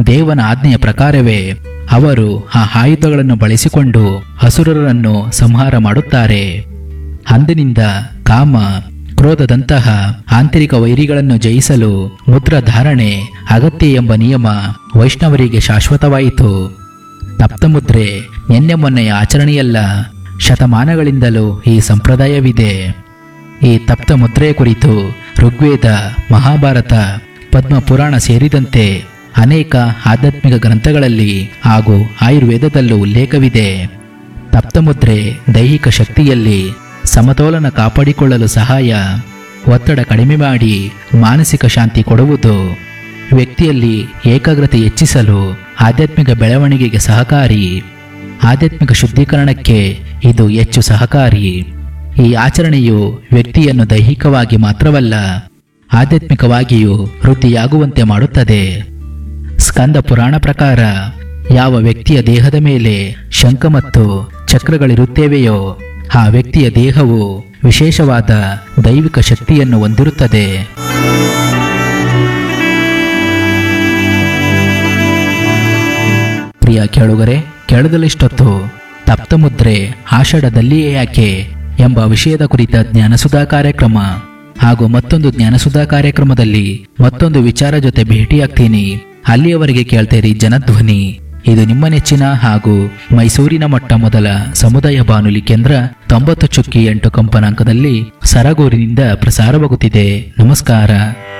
ದೇವನ ಆಜ್ಞೆಯ ಪ್ರಕಾರವೇ ಅವರು ಆ ಆಯುಧಗಳನ್ನು ಬಳಸಿಕೊಂಡು ಹಸುರರನ್ನು ಸಂಹಾರ ಮಾಡುತ್ತಾರೆ ಅಂದಿನಿಂದ ಕಾಮ ಕ್ರೋಧದಂತಹ ಆಂತರಿಕ ವೈರಿಗಳನ್ನು ಜಯಿಸಲು ಮುದ್ರಧಾರಣೆ ಅಗತ್ಯ ಎಂಬ ನಿಯಮ ವೈಷ್ಣವರಿಗೆ ಶಾಶ್ವತವಾಯಿತು ತಪ್ತಮುದ್ರೆ ನಿನ್ನೆ ಮೊನ್ನೆಯ ಆಚರಣೆಯಲ್ಲ ಶತಮಾನಗಳಿಂದಲೂ ಈ ಸಂಪ್ರದಾಯವಿದೆ ಈ ತಪ್ತ ಮುದ್ರೆಯ ಕುರಿತು ಋಗ್ವೇದ ಮಹಾಭಾರತ ಪದ್ಮ ಪುರಾಣ ಸೇರಿದಂತೆ ಅನೇಕ ಆಧ್ಯಾತ್ಮಿಕ ಗ್ರಂಥಗಳಲ್ಲಿ ಹಾಗೂ ಆಯುರ್ವೇದದಲ್ಲೂ ಉಲ್ಲೇಖವಿದೆ ತಪ್ತಮುದ್ರೆ ದೈಹಿಕ ಶಕ್ತಿಯಲ್ಲಿ ಸಮತೋಲನ ಕಾಪಾಡಿಕೊಳ್ಳಲು ಸಹಾಯ ಒತ್ತಡ ಕಡಿಮೆ ಮಾಡಿ ಮಾನಸಿಕ ಶಾಂತಿ ಕೊಡುವುದು ವ್ಯಕ್ತಿಯಲ್ಲಿ ಏಕಾಗ್ರತೆ ಹೆಚ್ಚಿಸಲು ಆಧ್ಯಾತ್ಮಿಕ ಬೆಳವಣಿಗೆಗೆ ಸಹಕಾರಿ ಆಧ್ಯಾತ್ಮಿಕ ಶುದ್ಧೀಕರಣಕ್ಕೆ ಇದು ಹೆಚ್ಚು ಸಹಕಾರಿ ಈ ಆಚರಣೆಯು ವ್ಯಕ್ತಿಯನ್ನು ದೈಹಿಕವಾಗಿ ಮಾತ್ರವಲ್ಲ ಆಧ್ಯಾತ್ಮಿಕವಾಗಿಯೂ ವೃದ್ಧಿಯಾಗುವಂತೆ ಮಾಡುತ್ತದೆ ಸ್ಕಂದ ಪುರಾಣ ಪ್ರಕಾರ ಯಾವ ವ್ಯಕ್ತಿಯ ದೇಹದ ಮೇಲೆ ಶಂಖ ಮತ್ತು ಚಕ್ರಗಳಿರುತ್ತೇವೆಯೋ ಆ ವ್ಯಕ್ತಿಯ ದೇಹವು ವಿಶೇಷವಾದ ದೈವಿಕ ಶಕ್ತಿಯನ್ನು ಹೊಂದಿರುತ್ತದೆ ಪ್ರಿಯ ಕೇಳುಗರೆ ಕೇಳದಲ್ಲಿಷ್ಟೊತ್ತು ತಪ್ತಮುದ್ರೆ ಆಷಾಢದಲ್ಲಿಯೇ ಯಾಕೆ ಎಂಬ ವಿಷಯದ ಕುರಿತ ಜ್ಞಾನಸುಧಾ ಕಾರ್ಯಕ್ರಮ ಹಾಗೂ ಮತ್ತೊಂದು ಜ್ಞಾನಸುಧಾ ಕಾರ್ಯಕ್ರಮದಲ್ಲಿ ಮತ್ತೊಂದು ವಿಚಾರ ಜೊತೆ ಭೇಟಿಯಾಗ್ತೀನಿ ಅಲ್ಲಿಯವರೆಗೆ ಕೇಳ್ತೇರಿ ಜನಧ್ವನಿ ಇದು ನಿಮ್ಮ ನೆಚ್ಚಿನ ಹಾಗೂ ಮೈಸೂರಿನ ಮೊಟ್ಟ ಮೊದಲ ಸಮುದಾಯ ಬಾನುಲಿ ಕೇಂದ್ರ ತೊಂಬತ್ತು ಚುಕ್ಕಿ ಎಂಟು ಕಂಪನಾಂಕದಲ್ಲಿ ಸರಗೂರಿನಿಂದ ಪ್ರಸಾರವಾಗುತ್ತಿದೆ ನಮಸ್ಕಾರ